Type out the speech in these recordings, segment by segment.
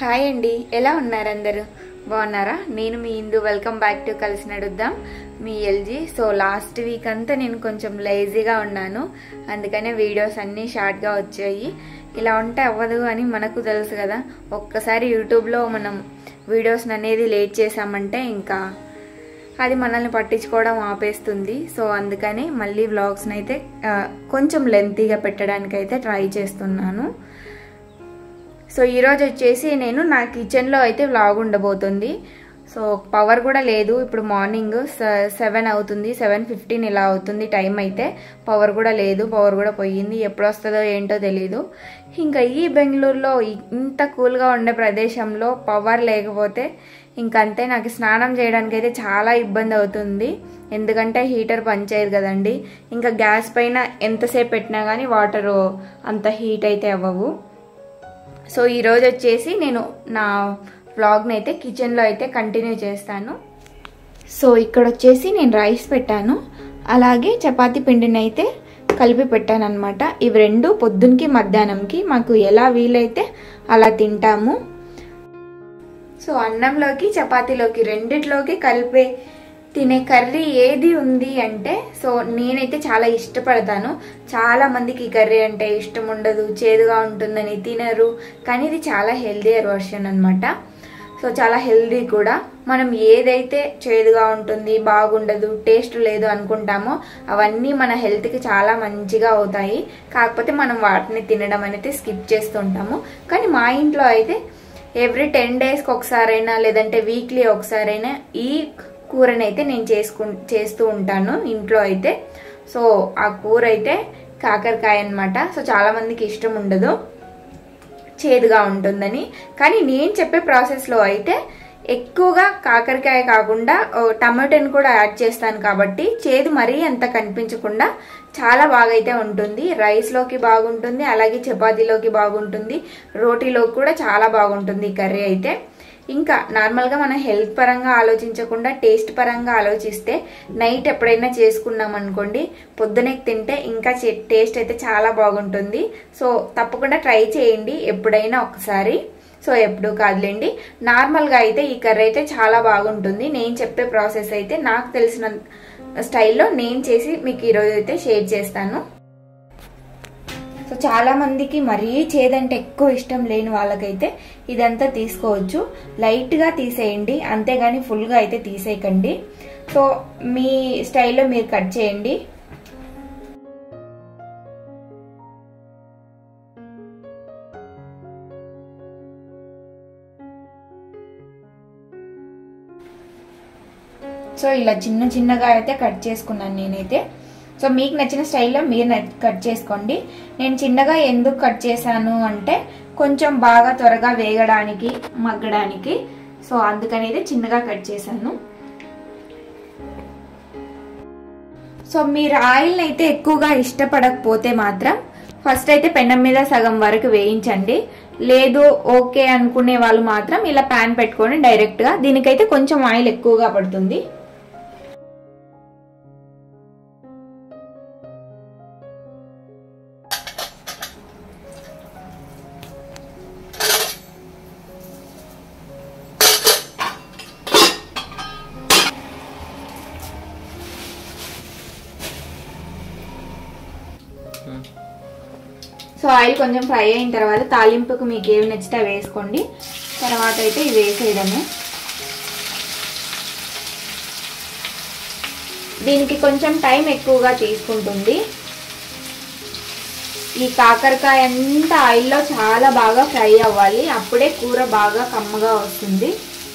hi అండి ఎలా ఉన్నారు అందరూ బాగున్నారా నేను మీ ఇందు వెల్కమ్ బ్యాక్ టు కలిసి నడుద్దాం మీ ఎల్జీ సో లాస్ట్ వీక్ అంతా నేను కొంచెం లేజీగా ఉన్నాను అందుకనే వీడియోస్ అన్నీ షార్ట్గా వచ్చాయి ఇలా ఉంటే అవ్వదు అని మనకు తెలుసు కదా ఒక్కసారి యూట్యూబ్లో మనం వీడియోస్ అనేది లేట్ చేసామంటే ఇంకా అది మనల్ని పట్టించుకోవడం ఆపేస్తుంది సో అందుకని మళ్ళీ వ్లాగ్స్ని అయితే ఆ, కొంచెం లెంతీగా పెట్టడానికి అయితే ట్రై చేస్తున్నాను సో ఈరోజు వచ్చేసి నేను నా కిచెన్లో అయితే వ్లాగ్ ఉండబోతుంది సో పవర్ కూడా లేదు ఇప్పుడు మార్నింగ్ సెవెన్ అవుతుంది సెవెన్ ఫిఫ్టీన్ ఇలా అవుతుంది టైం అయితే పవర్ కూడా లేదు పవర్ కూడా పోయింది ఎప్పుడు వస్తుందో ఏంటో తెలీదు ఇంకా ఈ బెంగళూరులో ఇంత కూల్గా ఉండే ప్రదేశంలో పవర్ లేకపోతే ఇంకంతే నాకు స్నానం చేయడానికి అయితే చాలా ఇబ్బంది అవుతుంది ఎందుకంటే హీటర్ పనిచేయదు కదండి ఇంకా గ్యాస్ పైన ఎంతసేపు పెట్టినా కానీ వాటర్ అంత హీట్ అయితే అవ్వవు సో ఈరోజు వచ్చేసి నేను నా వ్లాగ్ని అయితే కిచెన్లో అయితే కంటిన్యూ చేస్తాను సో ఇక్కడ వచ్చేసి నేను రైస్ పెట్టాను అలాగే చపాతీ పిండిని అయితే కలిపి పెట్టాను అనమాట ఇవి రెండు పొద్దునకి మధ్యాహ్నంకి మాకు ఎలా వీలైతే అలా తింటాము సో అన్నంలోకి చపాతీలోకి రెండిట్లోకి కలిపే తినే కర్రీ ఏది ఉంది అంటే సో నేనైతే చాలా ఇష్టపడతాను చాలా మందికి ఈ కర్రీ అంటే ఇష్టం ఉండదు చేదుగా ఉంటుందని తినరు కానీ ఇది చాలా హెల్దియర్ వర్షన్ అనమాట సో చాలా హెల్దీ కూడా మనం ఏదైతే చేదుగా ఉంటుంది బాగుండదు టేస్ట్ లేదు అనుకుంటామో అవన్నీ మన హెల్త్కి చాలా మంచిగా అవుతాయి కాకపోతే మనం వాటిని తినడం అనేది స్కిప్ చేస్తుంటాము కానీ మా ఇంట్లో అయితే ఎవ్రీ టెన్ డేస్కి ఒకసారైనా లేదంటే వీక్లీ ఒకసారైనా ఈ కూరనైతే నేను చేసుకు చేస్తూ ఉంటాను ఇంట్లో అయితే సో ఆ కూర అయితే కాకరకాయ అనమాట సో చాలా మందికి ఇష్టం ఉండదు చేదుగా ఉంటుందని కానీ నేను చెప్పే ప్రాసెస్లో అయితే ఎక్కువగా కాకరకాయ కాకుండా ఓ, టమాటోని కూడా యాడ్ చేస్తాను కాబట్టి చేదు మరీ అంత కనిపించకుండా చాలా బాగా అయితే ఉంటుంది రైస్లోకి బాగుంటుంది అలాగే చపాతీలోకి బాగుంటుంది రోటీలోకి కూడా చాలా బాగుంటుంది ఈ కర్రీ అయితే ఇంకా నార్మల్గా మనం హెల్త్ పరంగా ఆలోచించకుండా టేస్ట్ పరంగా ఆలోచిస్తే నైట్ ఎప్పుడైనా చేసుకున్నాం అనుకోండి పొద్దునే తింటే ఇంకా టేస్ట్ అయితే చాలా బాగుంటుంది సో తప్పకుండా ట్రై చేయండి ఎప్పుడైనా ఒకసారి సో ఎప్పుడు కాదులేండి నార్మల్గా అయితే ఈ కర్రీ అయితే చాలా బాగుంటుంది నేను చెప్పే ప్రాసెస్ అయితే నాకు తెలిసిన స్టైల్లో నేను చేసి మీకు ఈరోజు అయితే షేర్ చేస్తాను సో చాలా మందికి మరీ చేదంటే ఎక్కువ ఇష్టం లేని వాళ్ళకైతే ఇదంతా తీసుకోవచ్చు లైట్గా తీసేయండి అంతేగాని ఫుల్గా అయితే తీసేయకండి సో మీ స్టైల్లో మీరు కట్ చేయండి సో ఇలా చిన్న చిన్నగా అయితే కట్ చేసుకున్నాను నేనైతే సో మీకు నచ్చిన స్టైల్లో మీరు కట్ చేసుకోండి నేను చిన్నగా ఎందుకు కట్ చేశాను అంటే కొంచెం బాగా త్వరగా వేగడానికి మగ్గడానికి సో అందుకని అయితే చిన్నగా కట్ చేశాను సో మీరు ఆయిల్ని అయితే ఎక్కువగా ఇష్టపడకపోతే మాత్రం ఫస్ట్ అయితే పెనం మీద సగం వరకు వేయించండి లేదు ఓకే అనుకునే వాళ్ళు మాత్రం ఇలా ప్యాన్ పెట్టుకొని డైరెక్ట్గా దీనికైతే కొంచెం ఆయిల్ ఎక్కువగా పడుతుంది సో ఆయిల్ కొంచెం ఫ్రై అయిన తర్వాత తాలింపుకు మీకు ఏమి నచ్చితే అవి వేసుకోండి తర్వాత అయితే ఇవి వేసేయడమే దీనికి కొంచెం టైం ఎక్కువగా తీసుకుంటుంది ఈ కాకరకాయ అంతా ఆయిల్లో చాలా బాగా ఫ్రై అవ్వాలి అప్పుడే కూర బాగా కమ్మగా వస్తుంది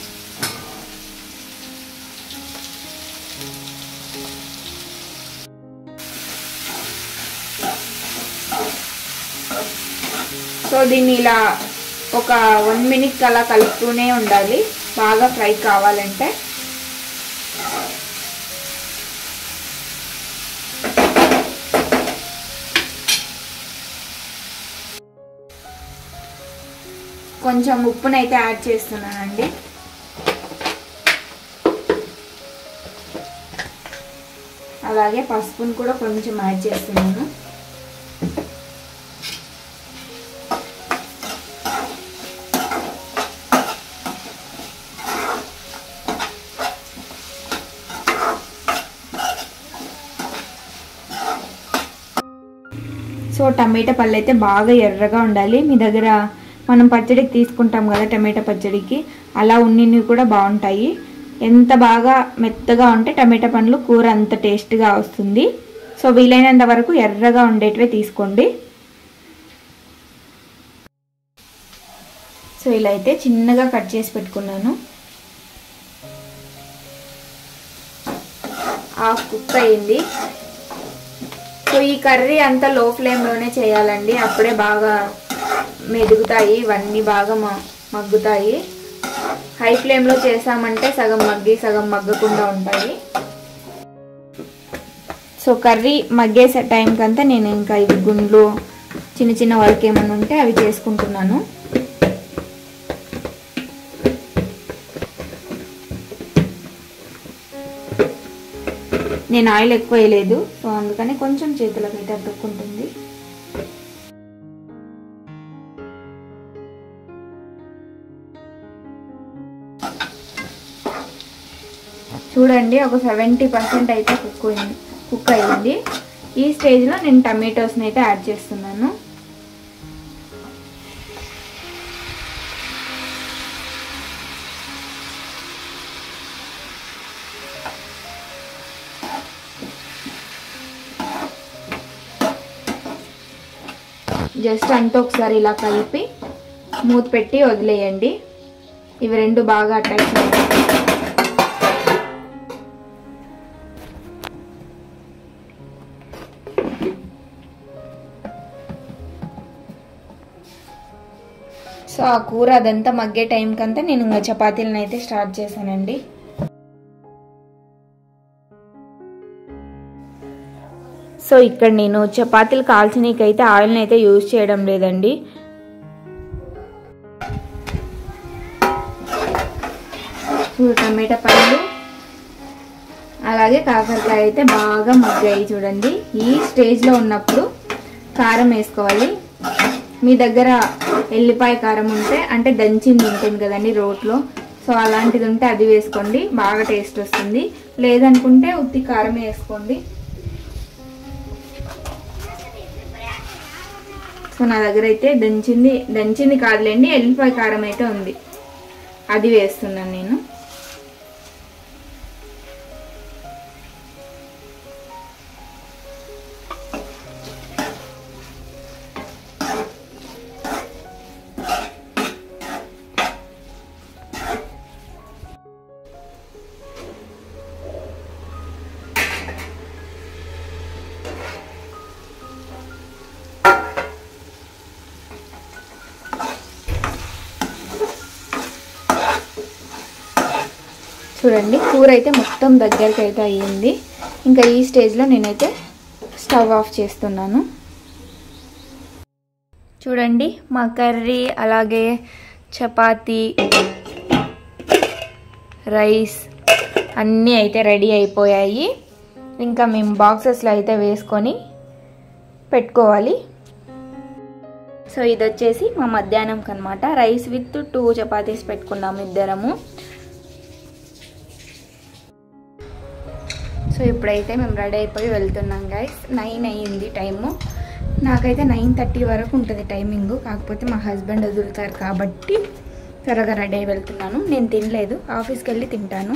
సో దీన్ని ఇలా ఒక వన్ మినిట్ అలా కలుపుతూనే ఉండాలి బాగా ఫ్రై కావాలంటే కొంచెం ఉప్పునైతే యాడ్ చేస్తున్నానండి అలాగే పసుపుని కూడా కొంచెం యాడ్ చేస్తున్నాను సో టమాటా పళ్ళు అయితే బాగా ఎర్రగా ఉండాలి మీ దగ్గర మనం పచ్చడికి తీసుకుంటాం కదా టమాటా పచ్చడికి అలా ఉన్నివి కూడా బాగుంటాయి ఎంత బాగా మెత్తగా ఉంటే టమాటా పండ్లు కూర అంత టేస్ట్గా వస్తుంది సో వీలైనంత వరకు ఎర్రగా ఉండేటివే తీసుకోండి సో ఇలా అయితే చిన్నగా కట్ చేసి పెట్టుకున్నాను హాఫ్ కుక్ అయింది సో ఈ కర్రీ అంతా లో ఫ్లేమ్లోనే చేయాలండి అప్పుడే బాగా మెదుగుతాయి ఇవన్నీ బాగా మగ్గుతాయి హై ఫ్లేమ్లో చేసామంటే సగం మగ్గి సగం మగ్గకుండా ఉంటాయి సో కర్రీ మగ్గేసే టైంకి అంతా నేను ఇంకా ఇవి గుండ్లు చిన్న చిన్న వర్క్ ఏమైనా ఉంటే అవి చేసుకుంటున్నాను నేను ఆయిల్ ఎక్కువ వేయలేదు సో అందుకని కొంచెం చేతులకు అయితే అతుక్కుంటుంది చూడండి ఒక సెవెంటీ పర్సెంట్ అయితే కుక్ కుక్ అయ్యింది ఈ స్టేజ్లో నేను టమాటోస్ని అయితే యాడ్ చేస్తున్నాను జస్ట్ అంతా ఒకసారి ఇలా కలిపి మూత పెట్టి వదిలేయండి ఇవి రెండు బాగా అటాచ్ అయ్యాయి సో ఆ కూర అదంతా మగ్గే టైంకి అంతా నేను ఇంకా చపాతీలను అయితే స్టార్ట్ చేశానండి సో ఇక్కడ నేను చపాతీలు కాల్చనీకైతే ఆయిల్ని అయితే యూజ్ చేయడం లేదండి టమాటా పళ్ళు అలాగే కాకరకాయ అయితే బాగా మగ్గాయి చూడండి ఈ స్టేజ్లో ఉన్నప్పుడు కారం వేసుకోవాలి మీ దగ్గర ఎల్లిపాయ కారం ఉంటే అంటే దంచింది ఉంటుంది కదండి రోట్లో సో అలాంటిది ఉంటే అది వేసుకోండి బాగా టేస్ట్ వస్తుంది లేదనుకుంటే ఉత్తి కారం వేసుకోండి సో నా దగ్గర అయితే దంచింది దంచింది కాదులేండి ఎల్లిపాయ కారం అయితే ఉంది అది వేస్తున్నాను నేను చూడండి కూర అయితే మొత్తం దగ్గరికి అయితే అయ్యింది ఇంకా ఈ స్టేజ్లో నేనైతే స్టవ్ ఆఫ్ చేస్తున్నాను చూడండి మా కర్రీ అలాగే చపాతీ రైస్ అన్నీ అయితే రెడీ అయిపోయాయి ఇంకా మేము బాక్సెస్లో అయితే వేసుకొని పెట్టుకోవాలి సో ఇది వచ్చేసి మా మధ్యాహ్నంకి అనమాట రైస్ విత్ టూ చపాతీస్ పెట్టుకున్నాము ఇద్దరము సో ఇప్పుడైతే మేము రెడీ అయిపోయి వెళ్తున్నాం గైస్ నైన్ అయ్యింది టైము నాకైతే నైన్ థర్టీ వరకు ఉంటుంది టైమింగ్ కాకపోతే మా హస్బెండ్ వదులుతారు కాబట్టి త్వరగా రెడీ అయి వెళ్తున్నాను నేను తినలేదు ఆఫీస్కి వెళ్ళి తింటాను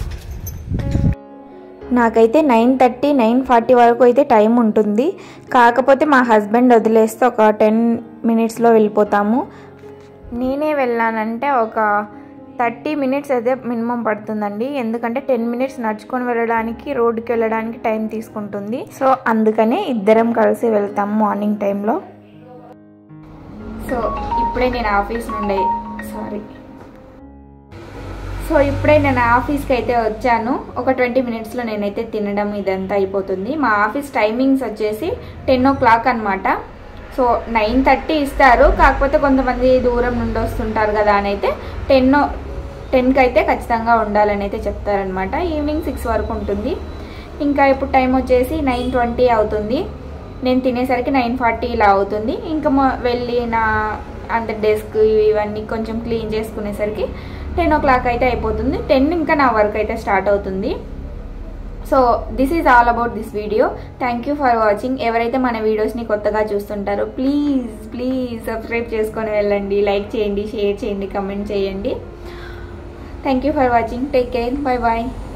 నాకైతే నైన్ థర్టీ నైన్ ఫార్టీ వరకు అయితే టైం ఉంటుంది కాకపోతే మా హస్బెండ్ వదిలేస్తే ఒక టెన్ మినిట్స్లో వెళ్ళిపోతాము నేనే వెళ్ళానంటే ఒక థర్టీ మినిట్స్ అయితే మినిమం పడుతుందండి ఎందుకంటే టెన్ మినిట్స్ నడుచుకొని వెళ్ళడానికి రోడ్డుకి వెళ్ళడానికి టైం తీసుకుంటుంది సో అందుకనే ఇద్దరం కలిసి వెళ్తాం మార్నింగ్ టైంలో సో ఇప్పుడే నేను ఆఫీస్ నుండి సారీ సో ఇప్పుడే నేను ఆఫీస్కి అయితే వచ్చాను ఒక ట్వంటీ మినిట్స్లో నేనైతే తినడం ఇదంతా అయిపోతుంది మా ఆఫీస్ టైమింగ్స్ వచ్చేసి టెన్ ఓ క్లాక్ అనమాట సో నైన్ థర్టీ ఇస్తారు కాకపోతే కొంతమంది దూరం నుండి వస్తుంటారు కదా అని అయితే టెన్ టెన్కి అయితే ఖచ్చితంగా ఉండాలని అయితే చెప్తారనమాట ఈవినింగ్ సిక్స్ వరకు ఉంటుంది ఇంకా ఇప్పుడు టైం వచ్చేసి నైన్ ట్వంటీ అవుతుంది నేను తినేసరికి నైన్ ఫార్టీ ఇలా అవుతుంది ఇంకా వెళ్ళి నా అంత డెస్క్ ఇవన్నీ కొంచెం క్లీన్ చేసుకునేసరికి టెన్ ఓ క్లాక్ అయితే అయిపోతుంది టెన్ ఇంకా నా వర్క్ అయితే స్టార్ట్ అవుతుంది so this is all about this video thank you for watching ఎవరైతే మన వీడియోస్ని కొత్తగా చూస్తుంటారో ప్లీజ్ ప్లీజ్ సబ్స్క్రైబ్ చేసుకొని వెళ్ళండి లైక్ చేయండి షేర్ చేయండి కమెంట్ చేయండి thank you for watching take care bye bye